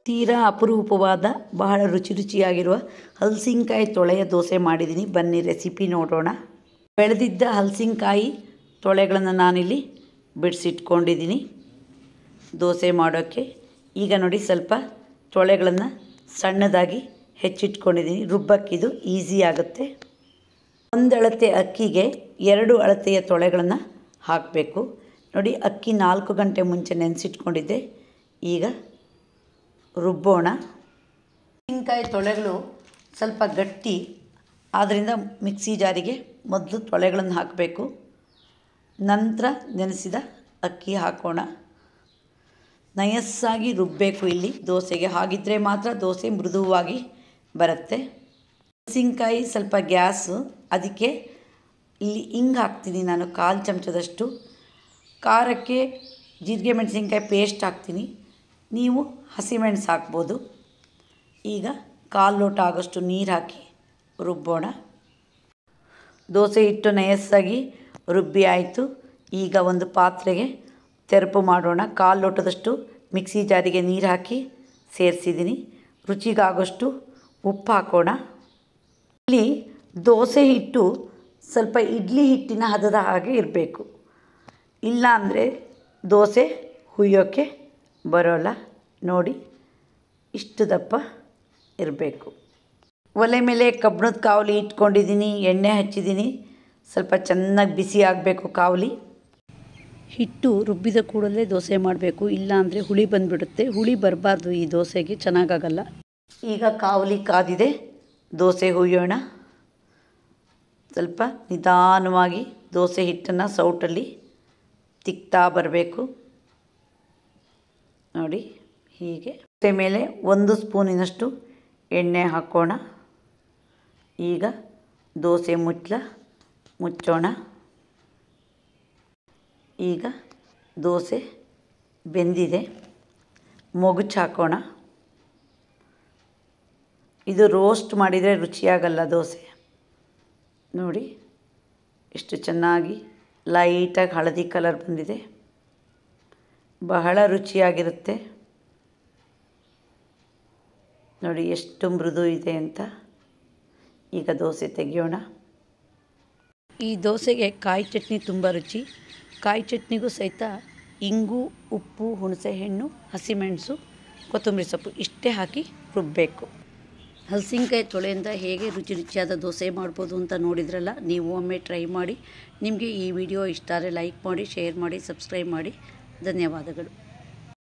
ತೀರಾ ಅಪರೂಪವಾದ ಬಹಳ ರುಚಿ ರುಚಿಯಾಗಿರುವ ಹಲಸಿನಕಾಯಿ ತೊಳೆಯ ದೋಸೆ ಮಾಡಿದ್ದೀನಿ ಬನ್ನಿ ರೆಸಿಪಿ ನೋಡೋಣ ಬೆಳೆದಿದ್ದ ಹಲಸಿನಕಾಯಿ ತೊಳೆಗಳನ್ನು ನಾನಿಲ್ಲಿ ಬಿಡಿಸಿಟ್ಕೊಂಡಿದ್ದೀನಿ ದೋಸೆ ಮಾಡೋಕ್ಕೆ ಈಗ ನೋಡಿ ಸ್ವಲ್ಪ ತೊಳೆಗಳನ್ನು ಸಣ್ಣದಾಗಿ ಹೆಚ್ಚಿಟ್ಕೊಂಡಿದ್ದೀನಿ ರುಬ್ಬಕ್ಕಿದು ಈಸಿ ಆಗುತ್ತೆ ಒಂದು ಅಳತೆ ಅಕ್ಕಿಗೆ ಎರಡು ಅಳತೆಯ ತೊಳೆಗಳನ್ನು ಹಾಕಬೇಕು ನೋಡಿ ಅಕ್ಕಿ ನಾಲ್ಕು ಗಂಟೆ ಮುಂಚೆ ನೆನೆಸಿಟ್ಕೊಂಡಿದ್ದೆ ಈಗ ರುಬ್ಬೋಣ ತೆಂಗಿನಕಾಯಿ ತೊಳೆಗಳು ಸ್ವಲ್ಪ ಗಟ್ಟಿ ಆದ್ದರಿಂದ ಮಿಕ್ಸಿ ಜಾರಿಗೆ ಮೊದಲು ತೊಳೆಗಳನ್ನು ಹಾಕಬೇಕು ನಂತರ ನೆನೆಸಿದ ಅಕ್ಕಿ ಹಾಕೋಣ ನಯಸ್ಸಾಗಿ ರುಬ್ಬಬೇಕು ಇಲ್ಲಿ ದೋಸೆಗೆ ಹಾಗಿದ್ದರೆ ಮಾತ್ರ ದೋಸೆ ಮೃದುವಾಗಿ ಬರುತ್ತೆ ಹಲಸಿನಕಾಯಿ ಸ್ವಲ್ಪ ಗ್ಯಾಸು ಅದಕ್ಕೆ ಇಲ್ಲಿ ಹಿಂಗೆ ಹಾಕ್ತೀನಿ ನಾನು ಕಾಲು ಚಮಚದಷ್ಟು ಖಾರಕ್ಕೆ ಜೀರಿಗೆ ಮೆಣಸಿನ್ಕಾಯಿ ಪೇಸ್ಟ್ ಹಾಕ್ತೀನಿ ನೀವು ಹಸಿಮೆಣಸು ಹಾಕ್ಬೋದು ಈಗ ಕಾಲು ಲೋಟ ಆಗೋಷ್ಟು ನೀರು ಹಾಕಿ ರುಬ್ಬೋಣ ದೋಸೆ ಹಿಟ್ಟು ನಯಸ್ಸಾಗಿ ರುಬ್ಬಿ ಆಯಿತು ಈಗ ಒಂದು ಪಾತ್ರೆಗೆ ತೆರಪು ಮಾಡೋಣ ಕಾಲು ಲೋಟದಷ್ಟು ಮಿಕ್ಸಿ ಜಾರಿಗೆ ನೀರು ಹಾಕಿ ಸೇರಿಸಿದ್ದೀನಿ ರುಚಿಗಾಗೋಷ್ಟು ಉಪ್ಪು ಹಾಕೋಣ ಇಲ್ಲಿ ದೋಸೆ ಹಿಟ್ಟು ಸ್ವಲ್ಪ ಇಡ್ಲಿ ಹಿಟ್ಟಿನ ಹದದ ಹಾಗೆ ಇರಬೇಕು ಇಲ್ಲ ಅಂದರೆ ದೋಸೆ ಹುಯ್ಯೋಕ್ಕೆ ಬರೋಲ್ಲ ನೋಡಿ ಇಷ್ಟು ದಪ್ಪ ಇರಬೇಕು ಒಲೆ ಮೇಲೆ ಕಬ್ಬಣದ ಕಾವಲಿ ಇಟ್ಕೊಂಡಿದ್ದೀನಿ ಎಣ್ಣೆ ಹಚ್ಚಿದ್ದೀನಿ ಸ್ವಲ್ಪ ಚೆನ್ನಾಗಿ ಬಿಸಿ ಆಗಬೇಕು ಕಾವಲಿ ಹಿಟ್ಟು ರುಬ್ಬಿದ ಕೂಡಲೇ ದೋಸೆ ಮಾಡಬೇಕು ಇಲ್ಲಾಂದರೆ ಹುಳಿ ಬಂದುಬಿಡುತ್ತೆ ಹುಳಿ ಬರಬಾರ್ದು ಈ ದೋಸೆಗೆ ಚೆನ್ನಾಗಾಗಲ್ಲ ಈಗ ಕಾವಲಿ ಕಾದಿದೆ ದೋಸೆ ಹುಯ್ಯೋಣ ಸ್ವಲ್ಪ ನಿಧಾನವಾಗಿ ದೋಸೆ ಹಿಟ್ಟನ್ನು ಸೌಟಲ್ಲಿ ತಿಕ್ತಾ ಬರಬೇಕು ನೋಡಿ ಹೀಗೆ ದೋಸೆ ಮೇಲೆ ಒಂದು ಸ್ಪೂನಿನಷ್ಟು ಎಣ್ಣೆ ಹಾಕೋಣ ಈಗ ದೋಸೆ ಮುಚ್ಚಲ ಮುಚ್ಚೋಣ ಈಗ ದೋಸೆ ಬೆಂದಿದೆ ಮೊಗಚು ಹಾಕೋಣ ಇದು ರೋಸ್ಟ್ ಮಾಡಿದರೆ ರುಚಿಯಾಗಲ್ಲ ದೋಸೆ ನೋಡಿ ಎಷ್ಟು ಚೆನ್ನಾಗಿ ಲೈಟಾಗಿ ಹಳದಿ ಕಲರ್ ಬಂದಿದೆ ಬಹಳ ರುಚಿಯಾಗಿರುತ್ತೆ ನೋಡಿ ಎಷ್ಟು ಮೃದು ಇದೆ ಅಂತ ಈಗ ದೋಸೆ ತೆಗೆಯೋಣ ಈ ದೋಸೆಗೆ ಕಾಯಿ ಚಟ್ನಿ ತುಂಬ ರುಚಿ ಕಾಯಿ ಚಟ್ನಿಗೂ ಸಹಿತ ಇಂಗು ಉಪ್ಪು ಹುಣಸೆಹಣ್ಣು ಹಸಿಮೆಣಸು ಕೊತ್ತಂಬರಿ ಸೊಪ್ಪು ಇಷ್ಟೇ ಹಾಕಿ ರುಬ್ಬಬೇಕು ಹಲಸಿನಕಾಯಿ ತೊಳೆಯಿಂದ ಹೇಗೆ ರುಚಿ ರುಚಿಯಾದ ದೋಸೆ ಮಾಡ್ಬೋದು ಅಂತ ನೋಡಿದ್ರಲ್ಲ ನೀವು ಒಮ್ಮೆ ಟ್ರೈ ಮಾಡಿ ನಿಮಗೆ ಈ ವಿಡಿಯೋ ಇಷ್ಟ ಆದರೆ ಲೈಕ್ ಮಾಡಿ ಶೇರ್ ಮಾಡಿ ಸಬ್ಸ್ಕ್ರೈಬ್ ಮಾಡಿ ಧನ್ಯವಾದಗಳು